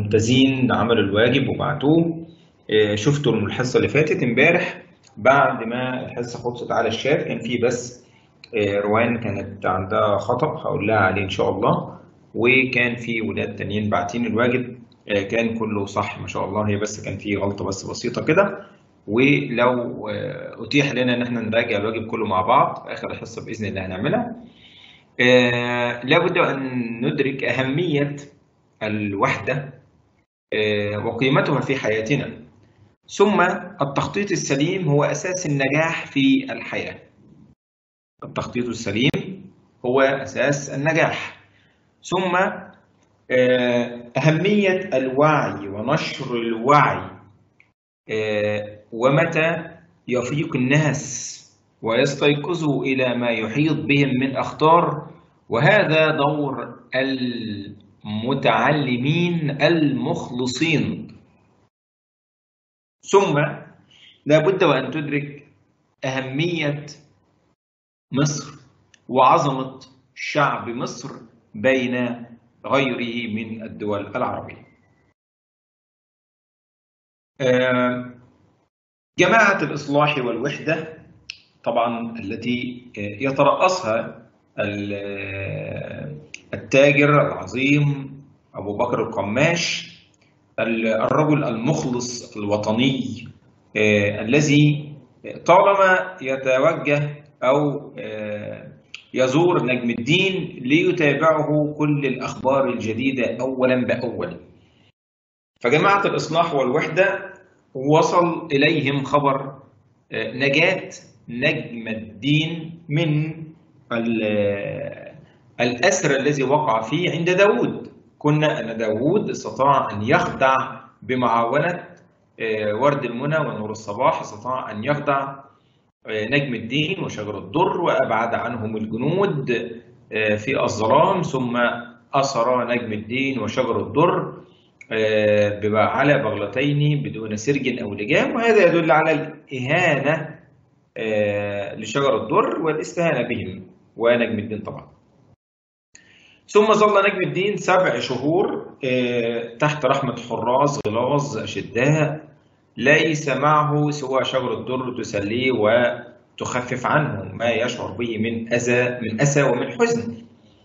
الممتازين عملوا الواجب وبعتوه شفتوا الحصه اللي فاتت امبارح بعد ما الحصه خلصت على الشات كان في بس روان كانت عندها خطا هقول لها عليه ان شاء الله وكان في ولاد تانيين باعتين الواجب كان كله صح ما شاء الله هي بس كان في غلطه بس بسيطه كده ولو اتيح لنا ان احنا نراجع الواجب كله مع بعض في اخر الحصه باذن الله هنعملها لابد ان ندرك اهميه الوحده وقيمتها في حياتنا ثم التخطيط السليم هو اساس النجاح في الحياه التخطيط السليم هو اساس النجاح ثم اهميه الوعي ونشر الوعي ومتى يفيق الناس ويستيقظوا الى ما يحيط بهم من اخطار وهذا دور المتعلمين المخلصين ثم لابد وان تدرك اهميه مصر وعظمه شعب مصر بين غيره من الدول العربيه جماعه الاصلاح والوحده طبعا التي يترأسها التاجر العظيم أبو بكر القماش الرجل المخلص الوطني الذي طالما يتوجه أو يزور نجم الدين ليتابعه كل الأخبار الجديدة أولا بأول فجماعة الإصلاح والوحدة وصل إليهم خبر نجاة نجم الدين من الأسر الذي وقع فيه عند داود كنا أن داود استطاع أن يخدع بمعاونة ورد المنى ونور الصباح استطاع أن يخدع نجم الدين وشجر الدر وأبعد عنهم الجنود في الظلام ثم أسر نجم الدين وشجر الدر على بغلتين بدون سرج أو لجام وهذا يدل على الإهانة لشجر الدر والاستهانة بهم ونجم الدين طبعا ثم ظل نجم الدين سبع شهور تحت رحمة حراس غلاظ أشداء ليس معه سوى شجر الدر تسليه وتخفف عنه ما يشعر به من أذى من أسى ومن حزن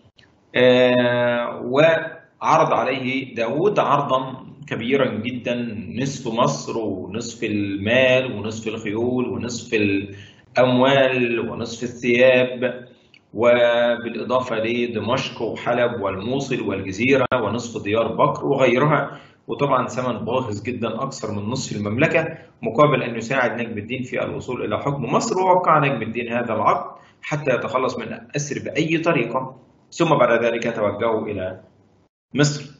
وعرض عليه داود عرضا كبيرا جدا نصف مصر ونصف المال ونصف الخيول ونصف الأموال ونصف الثياب وبالإضافة لدمشق وحلب والموصل والجزيرة ونصف ديار بكر وغيرها وطبعا ثمن باهظ جدا أكثر من نصف المملكة مقابل أن يساعد نجم الدين في الوصول إلى حكم مصر ووقع نجم الدين هذا العقد حتى يتخلص من الأسر بأي طريقة ثم بعد ذلك توجهوا إلى مصر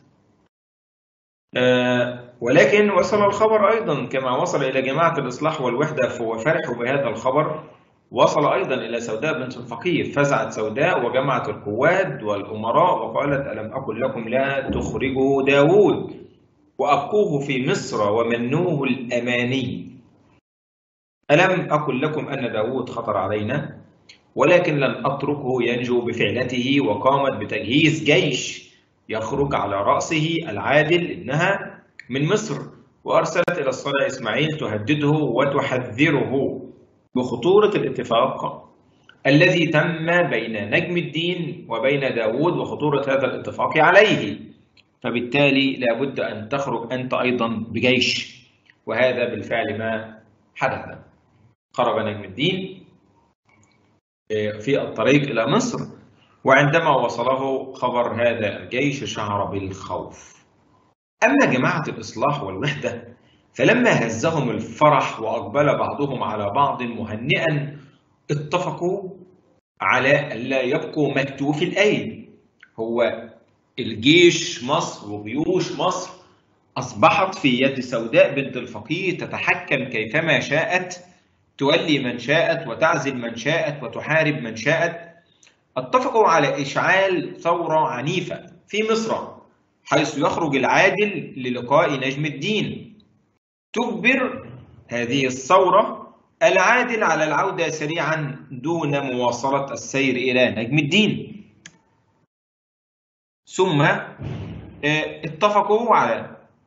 آه ولكن وصل الخبر أيضا كما وصل إلى جماعة الإصلاح والوحدة وفرحوا بهذا الخبر وصل أيضا إلى سوداء بنت الفقيه فزعت سوداء وجمعت القواد والأمراء وقالت ألم أقل لكم لا تخرجوا داود وأبقوه في مصر ومنوه الأماني ألم أقل لكم أن داود خطر علينا ولكن لن أتركه ينجو بفعلته وقامت بتجهيز جيش يخرج على رأسه العادل إنها من مصر وأرسلت إلى الصلاة إسماعيل تهدده وتحذره بخطورة الاتفاق الذي تم بين نجم الدين وبين داود وخطورة هذا الاتفاق عليه فبالتالي لابد أن تخرج أنت أيضا بجيش وهذا بالفعل ما حدث خرج نجم الدين في الطريق إلى مصر وعندما وصله خبر هذا الجيش شعر بالخوف أما جماعة الإصلاح والوحدة فلما هزهم الفرح وأقبل بعضهم على بعض مهنئا اتفقوا على ألا يبقوا مكتوف الأيدي هو الجيش مصر وجيوش مصر أصبحت في يد سوداء بنت الفقيه تتحكم كيفما شاءت تولي من شاءت وتعزل من شاءت وتحارب من شاءت اتفقوا على إشعال ثورة عنيفة في مصر حيث يخرج العادل للقاء نجم الدين تجبر هذه الثورة العادل على العودة سريعا دون مواصلة السير إلى نجم الدين ثم اتفقوا على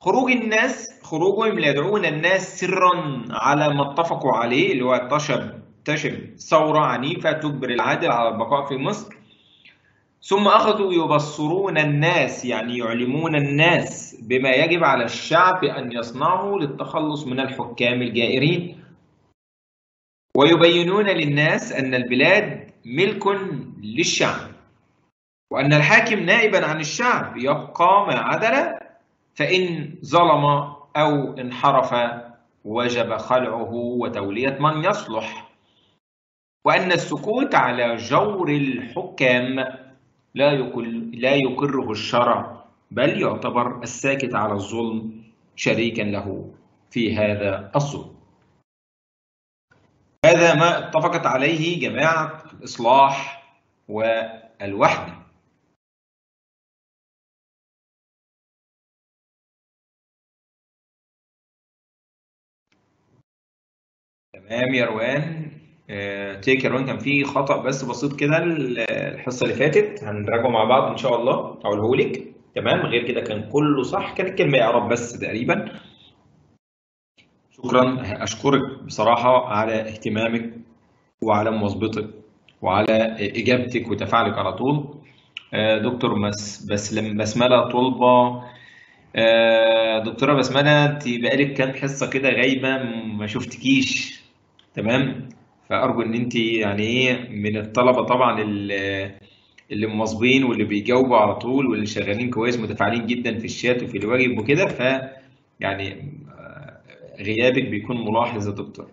خروج الناس خروجهم ليدعون الناس سرا على ما اتفقوا عليه اللي هو تشب تشب ثورة عنيفة تجبر العادل على البقاء في مصر ثم أخذوا يبصرون الناس يعني يعلمون الناس بما يجب على الشعب أن يصنعه للتخلص من الحكام الجائرين ويبينون للناس أن البلاد ملك للشعب وأن الحاكم نائبا عن الشعب يبقى ما عدل فإن ظلم أو انحرف وجب خلعه وتولية من يصلح وأن السكوت على جور الحكام لا يقل لا يقره الشرع بل يعتبر الساكت على الظلم شريكا له في هذا الظلم. هذا ما اتفقت عليه جماعة الإصلاح والوحدة. تمام يا روان تيك يا روان كان في خطأ بس بسيط كده الحصة اللي فاتت هنراجعه مع بعض إن شاء الله هقوله لك تمام غير كده كان كله صح كانت كلمة إعراب بس تقريبا شكرا أشكرك بصراحة على اهتمامك وعلى مواظبتك وعلى إجابتك وتفاعلك على طول دكتور بس بسلم بسملة طلبة دكتورة بسملة أنت بقالك كام حصة كده غايبة ما شفتكيش تمام فارجو ان انت يعني ايه من الطلبه طبعا اللي مواظبين واللي بيجاوبوا على طول واللي شغالين كويس متفاعلين جدا في الشات وفي الواجب وكده ف يعني غيابك بيكون ملاحظ يا دكتور.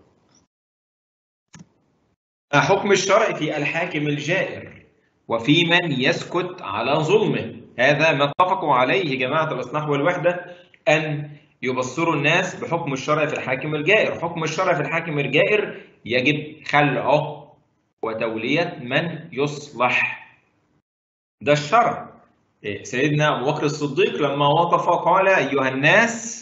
حكم الشرع في الحاكم الجائر وفي من يسكت على ظلمه هذا ما اتفقوا عليه جماعه الاصلاح والوحده ان يبصروا الناس بحكم الشرع في الحاكم الجائر حكم الشرع في الحاكم الجائر يجب خلعه وتولية من يصلح ده الشرع سيدنا أبو بكر الصديق لما وقف قال أيها الناس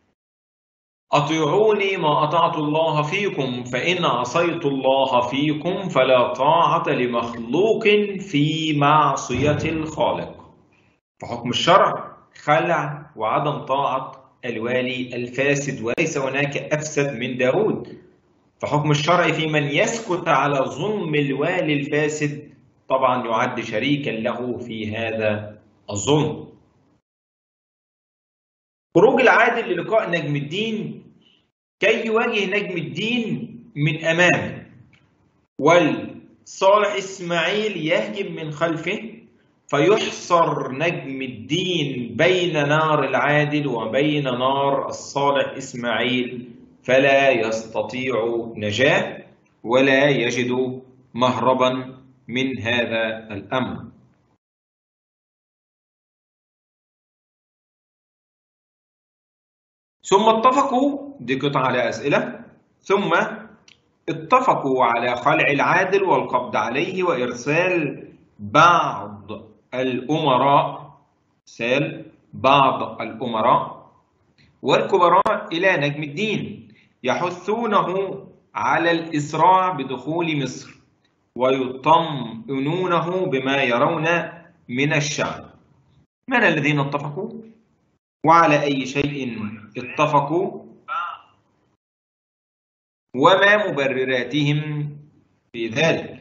أطيعوني ما أطعت الله فيكم فإن عصيت الله فيكم فلا طاعة لمخلوق في معصية الخالق فحكم الشرع خلع وعدم طاعة الوالي الفاسد وليس هناك أفسد من داود فحكم الشرع في من يسكت على ظلم الوالي الفاسد طبعا يعد شريكا له في هذا الظلم خروج العادل للقاء نجم الدين كي يواجه نجم الدين من أمامه والصالح إسماعيل يهجم من خلفه فيحصر نجم الدين بين نار العادل وبين نار الصالح إسماعيل فلا يستطيع نجاة ولا يجد مهربا من هذا الأمر ثم اتفقوا دي قطعة على أسئلة ثم اتفقوا على خلع العادل والقبض عليه وإرسال بعض الأمراء سال بعض الأمراء والكبراء إلى نجم الدين يحثونه على الإسراع بدخول مصر ويطمئنونه بما يرون من الشعب من الذين اتفقوا وعلى أي شيء اتفقوا وما مبرراتهم في ذلك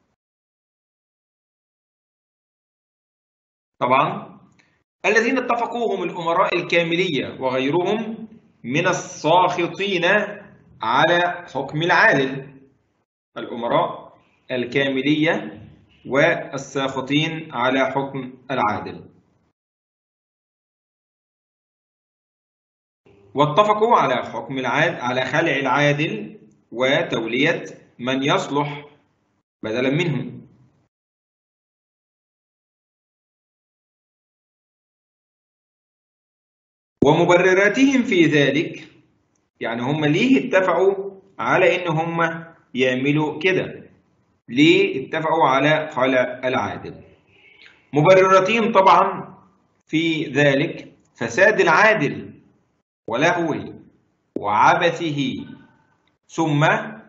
طبعا الذين اتفقوا هم الأمراء الكاملية وغيرهم من الساخطين على حكم العادل الأمراء الكاملية والساخطين على حكم العادل واتفقوا على حكم العادل على خلع العادل وتولية من يصلح بدلا منه ومبرراتهم في ذلك يعني هم ليه اتفقوا على ان هم يعملوا كده ليه اتفقوا على خلع العادل مبرراتهم طبعا في ذلك فساد العادل ولهوه وعبثه ثم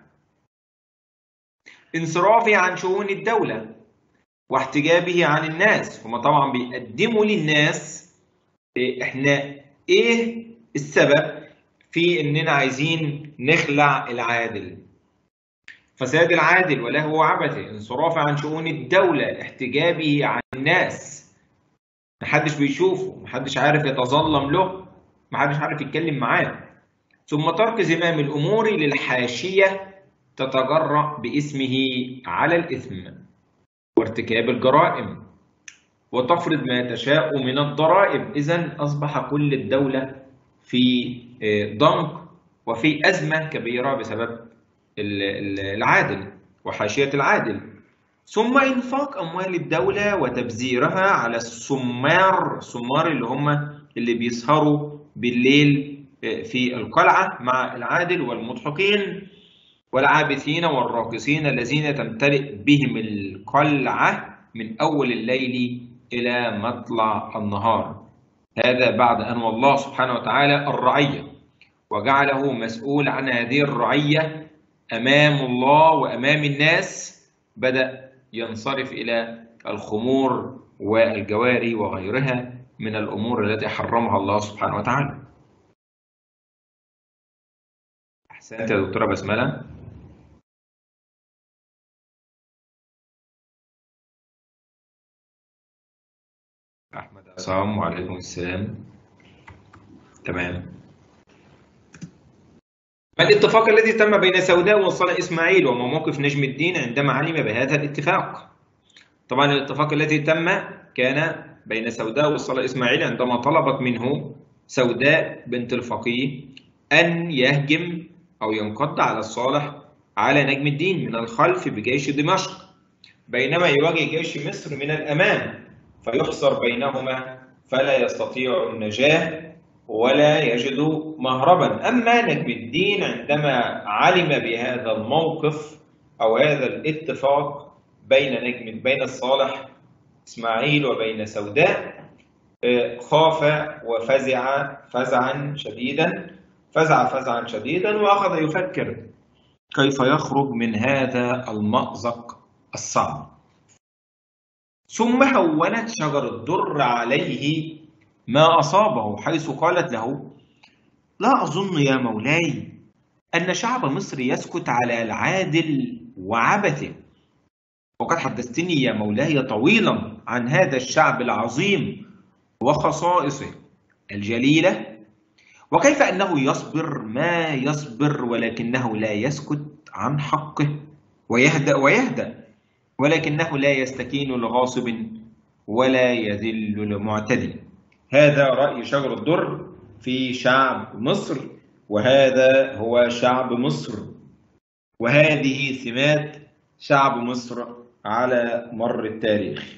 انصرافه عن شؤون الدولة واحتجابه عن الناس هم طبعا بيقدموا للناس احنا إيه السبب في إننا عايزين نخلع العادل فساد العادل وله عبثه انصرافه عن شؤون الدولة احتجابه عن الناس محدش بيشوفه محدش عارف يتظلم له محدش عارف يتكلم معاه ثم ترك زمام الأمور للحاشية تتجرأ باسمه على الإثم وارتكاب الجرائم وتفرض ما تشاء من الضرائب إذا أصبح كل الدولة في ضنك وفي أزمة كبيرة بسبب العادل وحاشية العادل ثم إنفاق أموال الدولة وتبذيرها على السمار السمار اللي هم اللي بيسهروا بالليل في القلعة مع العادل والمضحكين والعابثين والراقصين الذين تمتلئ بهم القلعة من أول الليل إلى مطلع النهار هذا بعد أن والله سبحانه وتعالى الرعية وجعله مسؤول عن هذه الرعية أمام الله وأمام الناس بدأ ينصرف إلى الخمور والجواري وغيرها من الأمور التي حرمها الله سبحانه وتعالى أحسنت يا دكتورة بسملة أحمد عصام وعليكم السلام تمام ما الاتفاق الذي تم بين سوداء وصلاح إسماعيل وما موقف نجم الدين عندما علم بهذا الاتفاق طبعا الاتفاق الذي تم كان بين سوداء وصلاح إسماعيل عندما طلبت منه سوداء بنت الفقيه أن يهجم أو ينقض على الصالح على نجم الدين من الخلف بجيش دمشق بينما يواجه جيش مصر من الأمام فيحصر بينهما فلا يستطيع النجاة ولا يجد مهربا أما نجم الدين عندما علم بهذا الموقف أو هذا الاتفاق بين نجم بين الصالح إسماعيل وبين سوداء خاف وفزع فزعا شديدا فزع فزعا شديدا وأخذ يفكر كيف يخرج من هذا المأزق الصعب ثم هونت شجر الدر عليه ما أصابه حيث قالت له لا أظن يا مولاي أن شعب مصر يسكت على العادل وعبثه وقد حدثتني يا مولاي طويلا عن هذا الشعب العظيم وخصائصه الجليلة وكيف أنه يصبر ما يصبر ولكنه لا يسكت عن حقه ويهدأ ويهدأ ولكنه لا يستكين لغاصب ولا يذل لمعتدي هذا رأي شجر الدر في شعب مصر وهذا هو شعب مصر وهذه سمات شعب مصر على مر التاريخ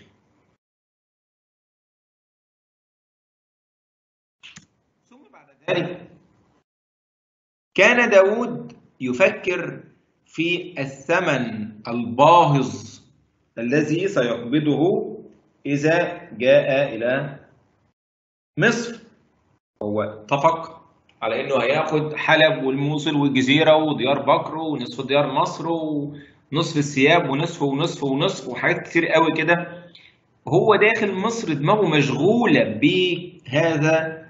ثم بعد ذلك كان داود يفكر في الثمن الباهظ الذي سيقبضه إذا جاء إلى مصر هو اتفق على انه هياخد حلب والموصل والجزيره وديار بكر ونصف ديار مصر ونصف الثياب ونصف ونصف ونصف وحاجات كتير قوي كده هو داخل مصر دماغه مشغوله بهذا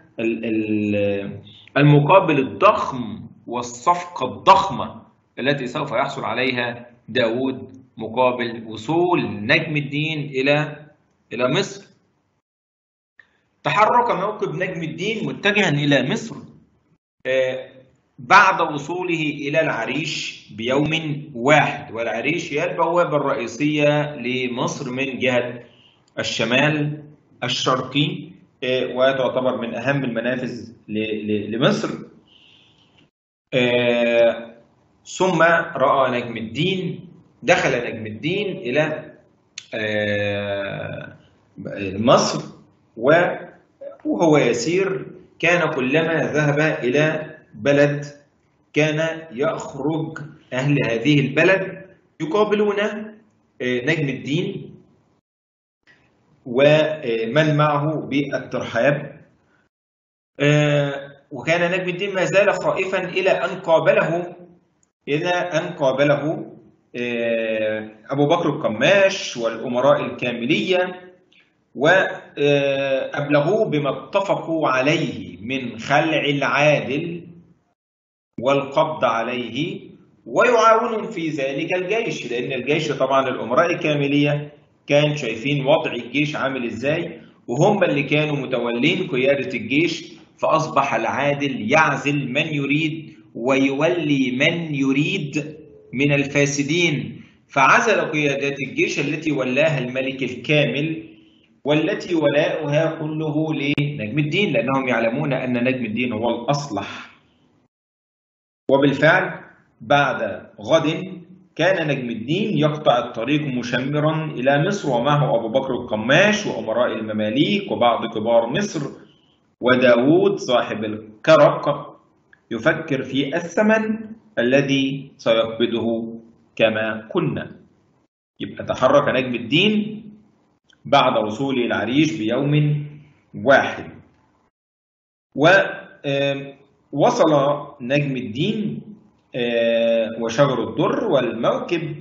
المقابل الضخم والصفقه الضخمه التي سوف يحصل عليها داود مقابل وصول نجم الدين الى الى مصر تحرك موكب نجم الدين متجها الى مصر بعد وصوله الى العريش بيوم واحد والعريش هي البوابه الرئيسيه لمصر من جهه الشمال الشرقي وتعتبر من اهم المنافذ لمصر ثم راى نجم الدين دخل نجم الدين الى مصر وهو يسير كان كلما ذهب الى بلد كان يخرج اهل هذه البلد يقابلون نجم الدين ومن معه بالترحاب وكان نجم الدين ما زال خائفا الى ان قابله الى ان قابله أبو بكر القماش والأمراء الكاملية وأبلغوه بما اتفقوا عليه من خلع العادل والقبض عليه ويعاونهم في ذلك الجيش لأن الجيش طبعا الأمراء الكاملية كان شايفين وضع الجيش عامل إزاي وهم اللي كانوا متولين قيادة الجيش فأصبح العادل يعزل من يريد ويولي من يريد من الفاسدين فعزل قيادات الجيش التي ولاها الملك الكامل والتي ولاؤها كله لنجم الدين لأنهم يعلمون أن نجم الدين هو الأصلح وبالفعل بعد غد كان نجم الدين يقطع الطريق مشمرا إلى مصر ومعه أبو بكر القماش وأمراء المماليك وبعض كبار مصر وداود صاحب الكرق يفكر في الثمن الذي سيقبضه كما كنا يبقى تحرك نجم الدين بعد وصوله العريش بيوم واحد ووصل نجم الدين وشجر الدر والموكب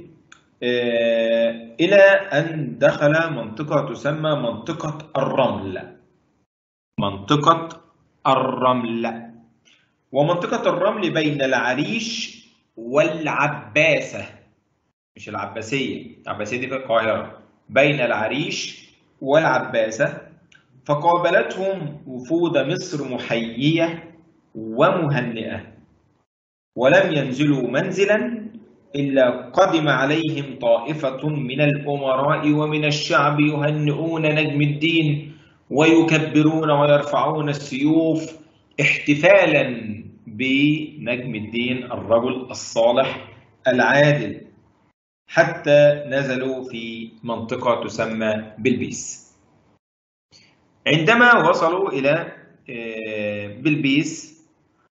إلى أن دخل منطقة تسمى منطقة الرمل منطقة الرمل ومنطقة الرمل بين العريش والعباسة مش العباسية العباسية دي في القاهرة بين العريش والعباسة فقابلتهم وفود مصر محيية ومهنئة ولم ينزلوا منزلا إلا قدم عليهم طائفة من الأمراء ومن الشعب يهنئون نجم الدين ويكبرون ويرفعون السيوف احتفالا بنجم الدين الرجل الصالح العادل حتى نزلوا في منطقة تسمى بلبيس عندما وصلوا إلى بلبيس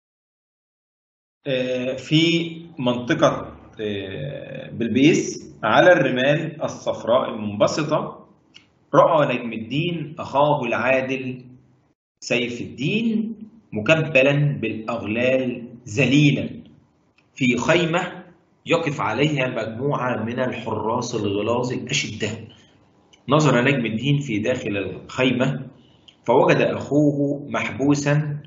في منطقة بلبيس على الرمال الصفراء المنبسطة رأى نجم الدين أخاه العادل سيف الدين مكبلا بالأغلال ذليلا في خيمة يقف عليها مجموعة من الحراس الغلاظ الأشداء نظر نجم الدين في داخل الخيمة فوجد أخوه محبوسا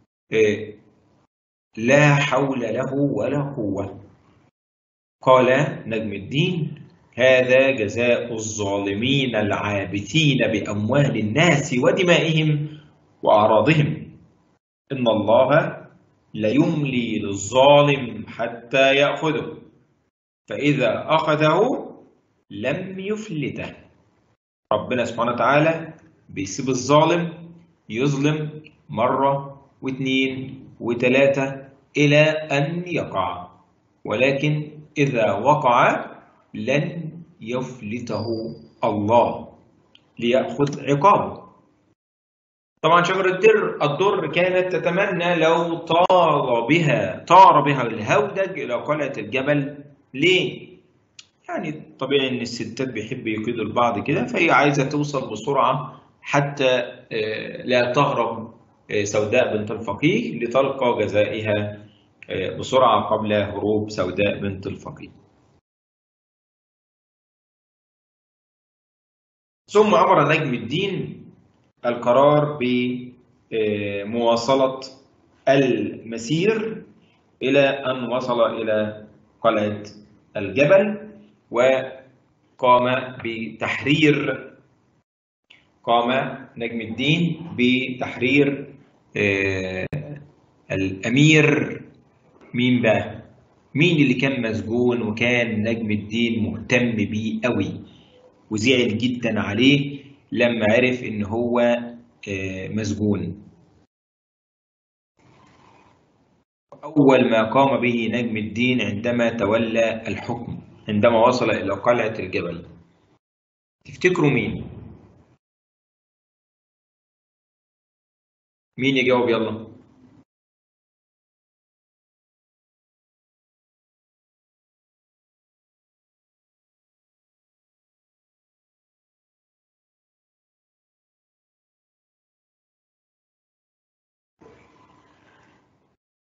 لا حول له ولا قوة قال نجم الدين هذا جزاء الظالمين العابثين بأموال الناس ودمائهم وأعراضهم إن الله ليملي للظالم حتى يأخذه فإذا أخذه لم يفلته ربنا سبحانه وتعالى بيسيب الظالم يظلم مرة واثنين وثلاثة إلى أن يقع ولكن إذا وقع لن يفلته الله ليأخذ عقابه طبعا شجرة الدر الدر كانت تتمنى لو طار بها طار بها الهودج إلى قلعة الجبل ليه؟ يعني طبيعي إن الستات بيحبوا يقيدوا البعض كده فهي عايزة توصل بسرعة حتى لا تهرب سوداء بنت الفقيه لتلقى جزائها بسرعة قبل هروب سوداء بنت الفقيه ثم أمر نجم الدين القرار بمواصلة المسير إلى أن وصل إلى قلعة الجبل وقام بتحرير قام نجم الدين بتحرير الأمير مين بقى؟ مين اللي كان مسجون وكان نجم الدين مهتم بيه قوي وزعل جدا عليه لما عرف ان هو مسجون أول ما قام به نجم الدين عندما تولى الحكم عندما وصل إلى قلعة الجبل تفتكروا مين؟ مين يجاوب يلا؟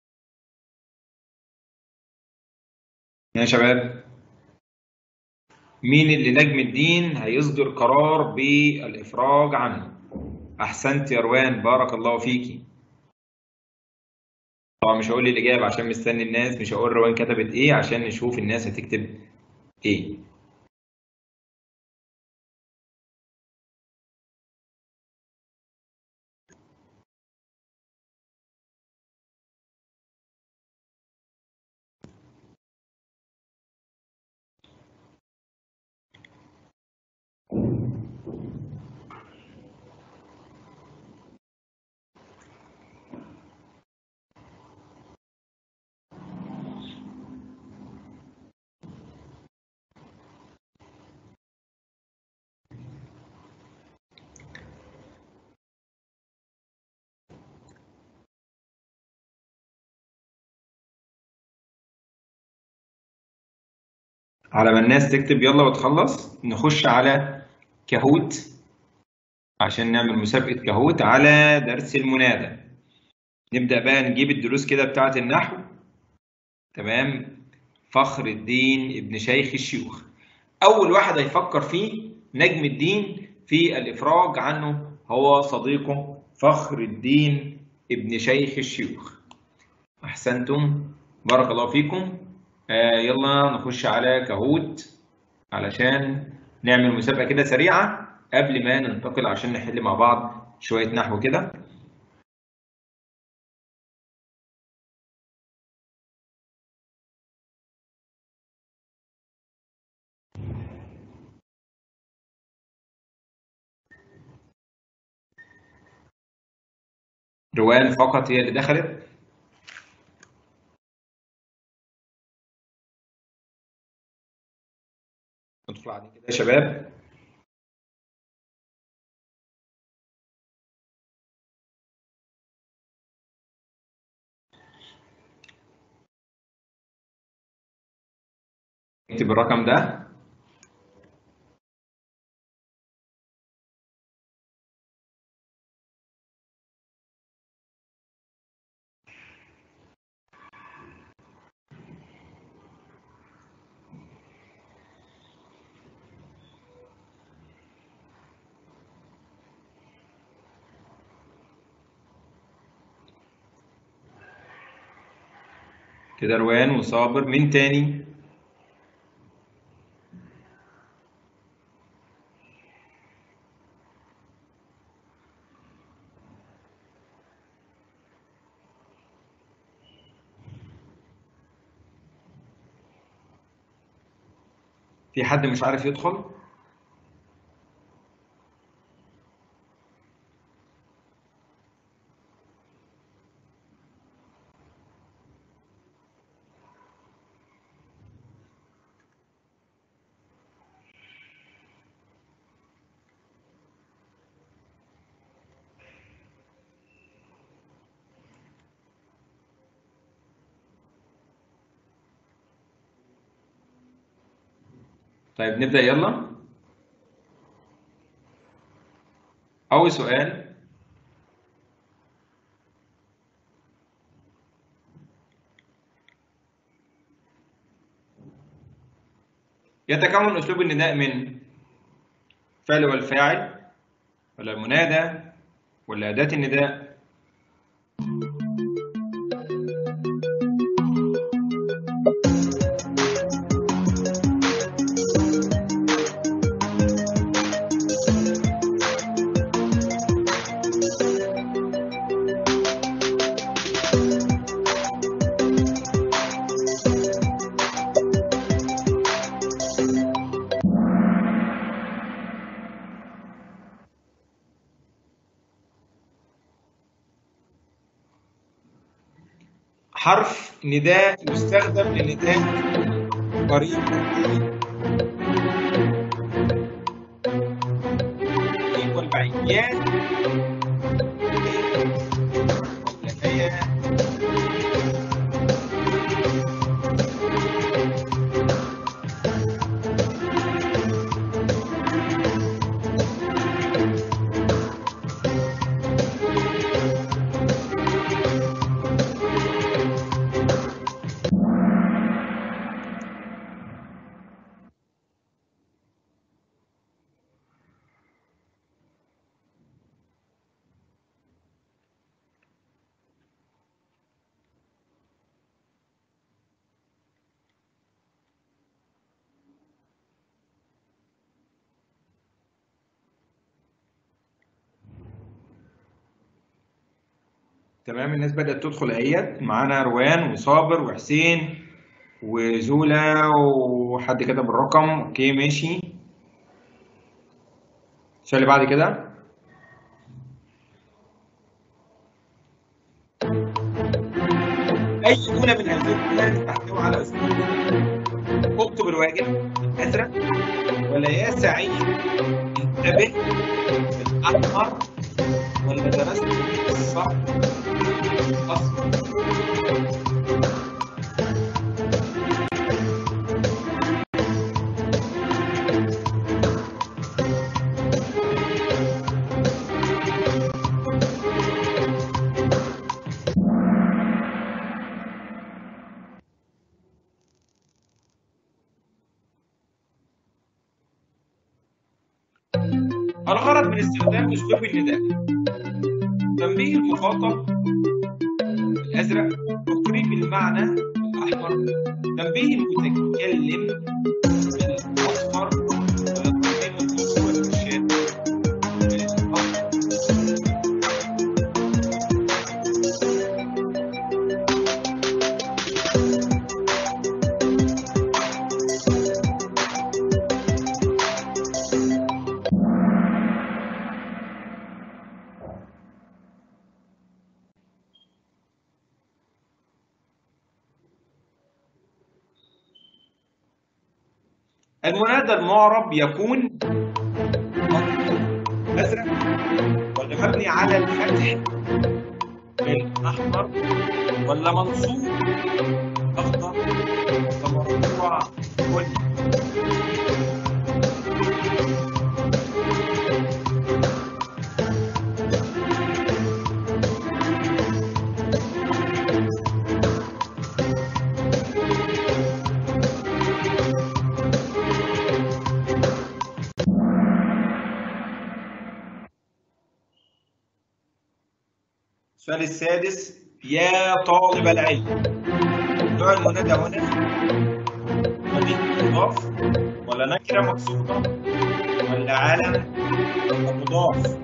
يا شباب مين اللي نجم الدين هيصدر قرار بالإفراج عنه أحسنت يا روان بارك الله فيكي طبعا مش هقول الإجابة عشان مستني الناس مش هقول روان كتبت إيه عشان نشوف الناس هتكتب إيه على ما الناس تكتب يلا وتخلص نخش على كهوت عشان نعمل مسابقة كهوت على درس المنادى نبدأ بقى نجيب الدروس كده بتاعة النحو تمام فخر الدين ابن شيخ الشيوخ أول واحد هيفكر فيه نجم الدين في الإفراج عنه هو صديقه فخر الدين ابن شيخ الشيوخ أحسنتم بارك الله فيكم آه يلا نخش على كهوت علشان نعمل مسابقة كده سريعة قبل ما ننتقل عشان نحل مع بعض شوية نحو كده روان فقط هي اللي دخلت ندخل عليه كده يا شباب اكتب الرقم ده كده روان وصابر مين تاني في حد مش عارف يدخل طيب نبدأ يلا أول سؤال يتكون أسلوب النداء من فعل والفاعل ولا المنادى ولا أداة النداء حرف نداء يستخدم لنداء قريب القريب والبعيد يا ولا يا تمام الناس بدأت تدخل اهيت معانا روان وصابر وحسين وزولا وحد كتب الرقم اوكي ماشي السؤال اللي بعد كده أي جملة من هذه الجمل تحتوي على أسلوب اكتب الواجب الأزرق ولا يا سعيد انتبه الأحمر ولا درست الصح الأصفر الغرض من استخدام اسلوب النداء تنبيه المخاطب الازرق تقريب المعنى الاحمر تنبيه المتكلم الاصفر وتقديم النص والارشاد الاصفر المنادى المعرب يكون ازرق ولا مبني على الفتح الاحمر ولا منصوب اخضر ولا مرفوع بني السؤال السادس يا طالب العلم نوع المنادى هنا ضمير مضاف ولا نكرة مقصودة ولا علم ولا مضاف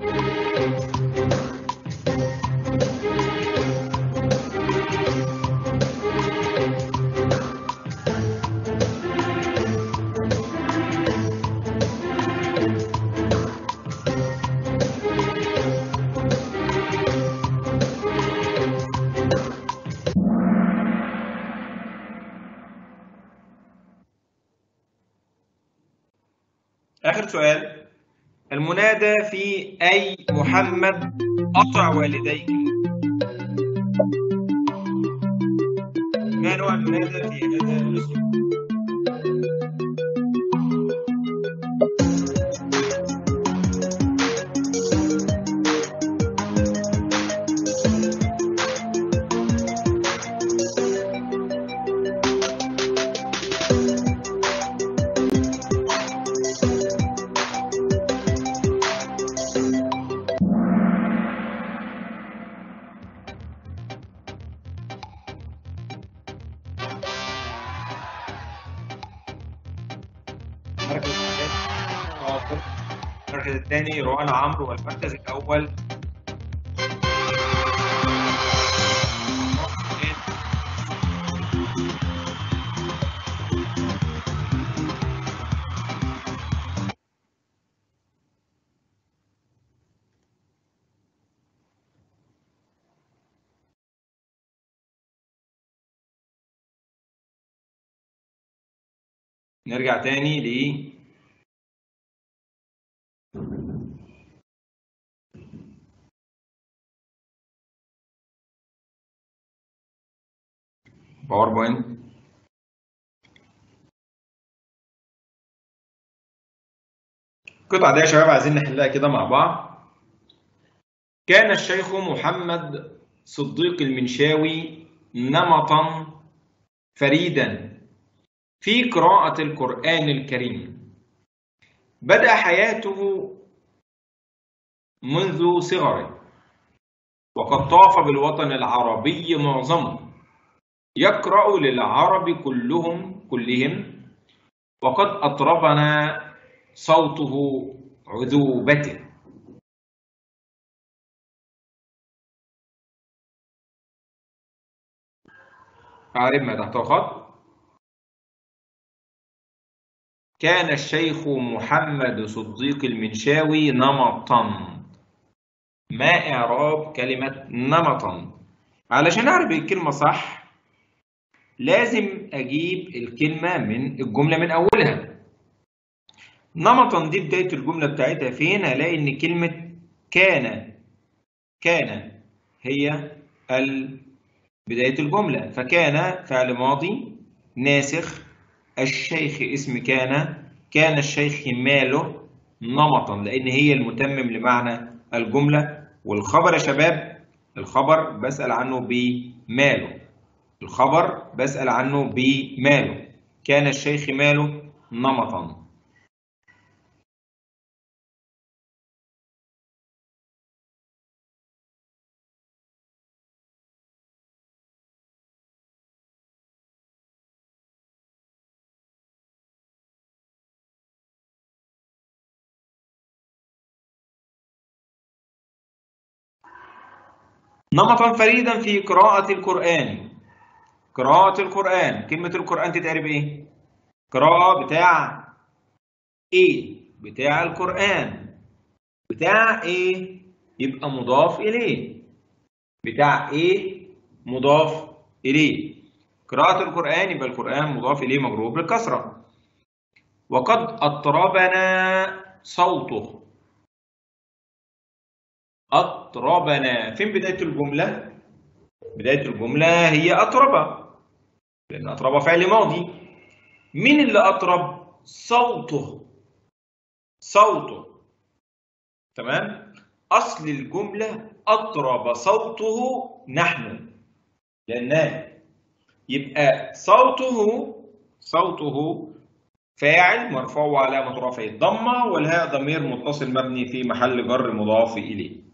آخر سؤال المنادى في أي محمد أطع والديك ما نوع المنادى في هذا الأسلوب؟ المركز الثاني عاطف المركز الثاني روان عمرو والمركز الأول نرجع تاني ل باوربوينت القطعة دي يا شباب عايزين نحلها كده مع بعض كان الشيخ محمد صديق المنشاوي نمطا فريدا في قراءة القرآن الكريم بدأ حياته منذ صغره وقد طاف بالوطن العربي معظمه يقرأ للعرب كلهم كلهم وقد أطربنا صوته عذوبته أعرب ما تحته خط كان الشيخ محمد صديق المنشاوي نمطا ما إعراب كلمة نمطا علشان أعرف الكلمة صح لازم أجيب الكلمة من الجملة من أولها نمطا دي بداية الجملة بتاعتها فين هلاقي إن كلمة كان كان هي بداية الجملة فكان فعل ماضي ناسخ الشيخ اسم كان كان الشيخ ماله نمطا لأن هي المتمم لمعنى الجملة والخبر يا شباب الخبر بسأل عنه بماله الخبر بسأل عنه بماله كان الشيخ ماله نمطا نمطا فريدا في قراءة القرآن قراءة القرآن كلمة القرآن تتعرف ايه؟ قراءة بتاع ايه؟ بتاع القرآن بتاع ايه؟ يبقى مضاف إليه بتاع ايه؟ مضاف إليه قراءة القرآن يبقى القرآن مضاف إليه مجرور بالكسرة وقد أطربنا صوته أطربنا فين بداية الجملة؟ بداية الجملة هي أطرب لأن أطرب فعل ماضي مين اللي أطرب؟ صوته صوته تمام؟ أصل الجملة أطرب صوته نحن لأن يبقى صوته صوته فاعل مرفوع وعلامة رفعه الضمة والهاء ضمير متصل مبني في محل جر مضاف إليه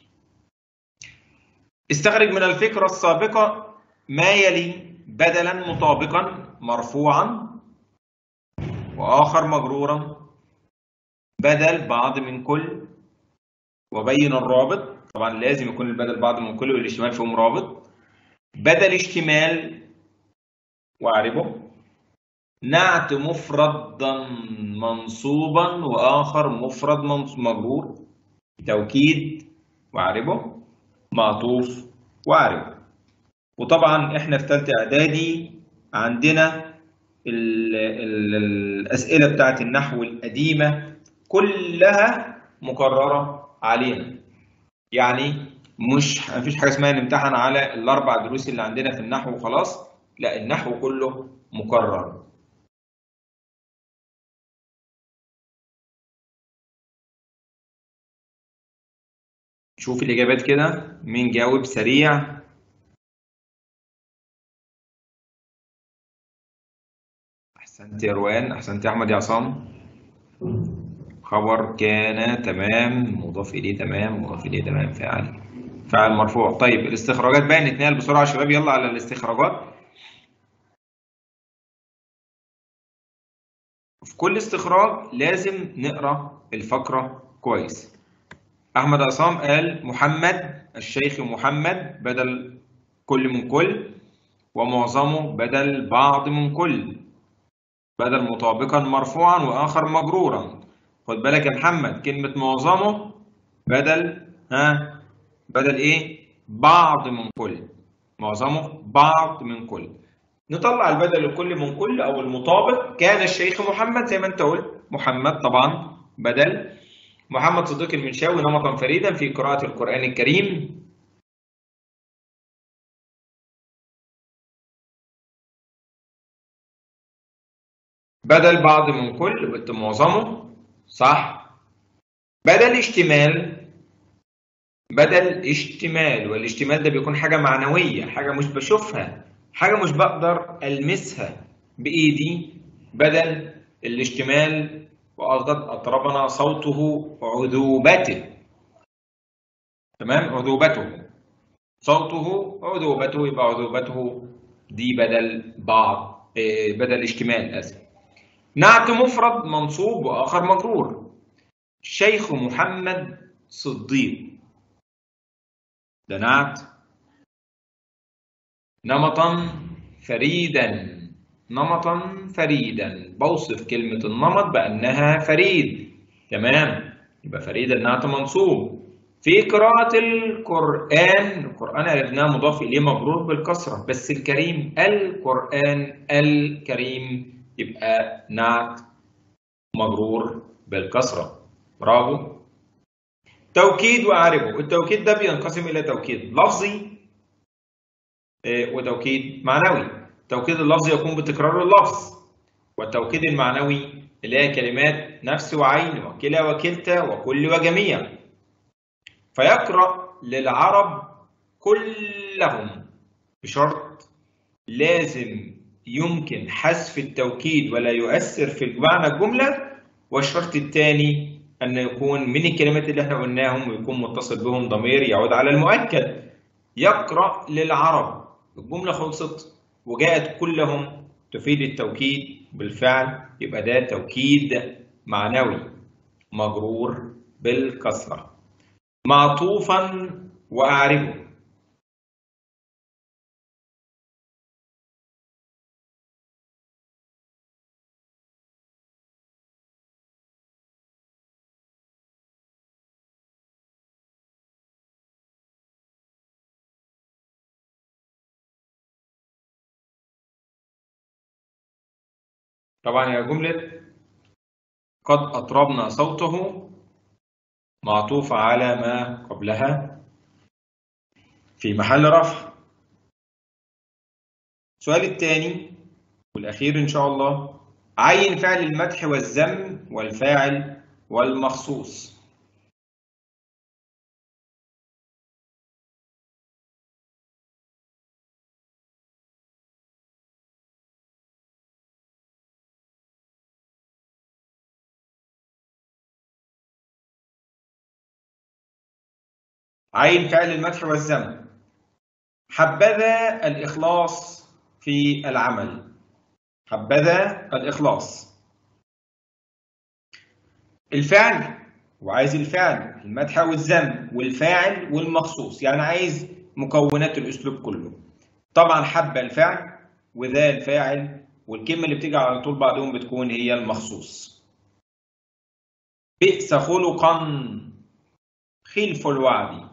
استخرج من الفكرة السابقة ما يلي بدلا مطابقا مرفوعا وآخر مجرورا بدل بعض من كل وبين الرابط طبعا لازم يكون البدل بعض من كل والاشتمال فيهم رابط بدل اشتمال واعربه نعت مفردا منصوبا واخر مفرد مجرور توكيد واعربه معطوف واعرب وطبعا احنا في ثالثه اعدادي عندنا ال ال الاسئله بتاعت النحو القديمه كلها مكرره علينا يعني مش مفيش حاجه اسمها نمتحن على الاربع دروس اللي عندنا في النحو وخلاص لا النحو كله مكرر شوف الإجابات كده مين جاوب سريع أحسنت يا روان أحسنت يا أحمد يا عصام خبر كان تمام مضاف إليه تمام مضاف إليه تمام فعل فعل مرفوع طيب الاستخراجات بقى نتنقل بسرعة يا شباب يلا على الاستخراجات في كل استخراج لازم نقرا الفقرة كويس أحمد عصام قال محمد الشيخ محمد بدل كل من كل ومعظمه بدل بعض من كل بدل مطابقا مرفوعا وآخر مجرورا خد بالك يا محمد كلمة معظمه بدل ها بدل إيه؟ بعض من كل معظمه بعض من كل نطلع البدل الكل من كل أو المطابق كان الشيخ محمد زي ما أنت قلت محمد طبعا بدل محمد صديق المنشاوي نمطا فريدا في قراءة القرآن الكريم بدل بعض من كل قلت معظمه صح بدل اشتمال بدل اشتمال والاشتمال ده بيكون حاجة معنوية حاجة مش بشوفها حاجة مش بقدر ألمسها بإيدي بدل الاشتمال وقد أطربنا صوته عذوبته تمام عذوبته صوته عذوبته يبقى عذوبته دي بدل بعض بدل اشتمال آسف نعت مفرد منصوب وآخر مجرور شيخ محمد صديق ده نعت نمطا فريدا نمطا فريدا بوصف كلمة النمط بأنها فريد تمام يبقى فريد نعت منصوب في قراءة القرآن القرآن عرفناه مضاف إليه مجرور بالكسرة بس الكريم القرآن الكريم يبقى نعت مجرور بالكسرة برافو توكيد وأعربه التوكيد ده بينقسم إلى توكيد لفظي وتوكيد معنوي التوكيد اللفظي يكون بتكرار اللفظ والتوكيد المعنوي اللي هي كلمات نفس وعين وكلا وكلتا وكل وجميع فيقرأ للعرب كلهم بشرط لازم يمكن حذف التوكيد ولا يؤثر في معنى الجملة والشرط الثاني أن يكون من الكلمات اللي احنا قلناهم ويكون متصل بهم ضمير يعود على المؤكد يقرأ للعرب الجملة خلصت وجاءت كلهم تفيد التوكيد بالفعل يبقى ده توكيد معنوي مجرور بالكسرة معطوفا وأعربه طبعا هي جملة قد أطربنا صوته معطوفة على ما قبلها في محل رفع السؤال الثاني والأخير إن شاء الله عين فعل المدح والذم والفاعل والمخصوص عين فعل المدح والذم حبذا الإخلاص في العمل حبذا الإخلاص الفعل وعايز الفعل المدح والذم والفاعل والمخصوص يعني عايز مكونات الأسلوب كله طبعا حب الفعل وذا الفاعل والكلمة اللي بتيجي على طول بعدهم بتكون هي المخصوص بئس خلقا خلف الوعد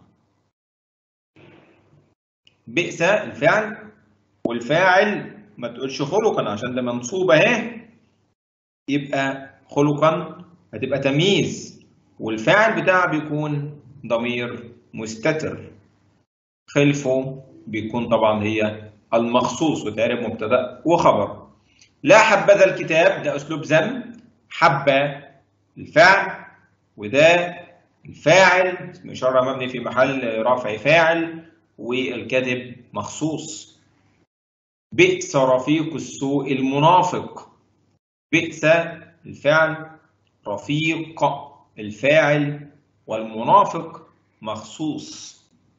بئس الفعل والفاعل ما تقولش خلقا عشان ده منصوب اهي يبقى خلقا هتبقى تمييز والفاعل بتاعها بيكون ضمير مستتر خلفه بيكون طبعا هي المخصوص وتعرف مبتدا وخبر لا حبذا الكتاب ده اسلوب ذم حب الفعل وده الفاعل اسم اشاره مبني في محل رفع فاعل والكذب مخصوص بئس رفيق السوء المنافق بئس الفعل رفيق الفاعل والمنافق مخصوص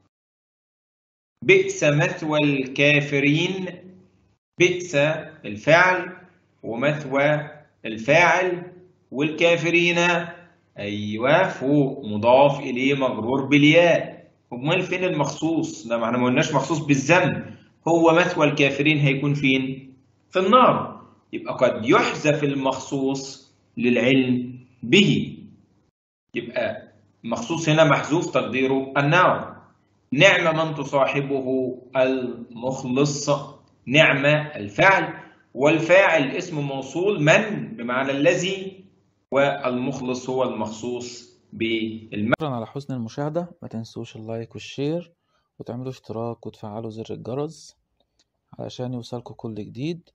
بئس مثوى الكافرين بئس الفعل ومثوى الفاعل والكافرين ايوه فوق مضاف اليه مجرور بالياء امال فين المخصوص ده ما احنا ما قلناش مخصوص بالذنب هو مثوى الكافرين هيكون فين في النار يبقى قد يحذف المخصوص للعلم به يبقى المخصوص هنا محذوف تقديره النار نعم من تصاحبه المخلص نعم الفعل والفاعل اسم موصول من بمعنى الذي والمخلص هو المخصوص بالم شكرا على حسن المشاهدة ما تنسوش اللايك والشير وتعملوا اشتراك وتفعلوا زر الجرس علشان يوصلكوا كل جديد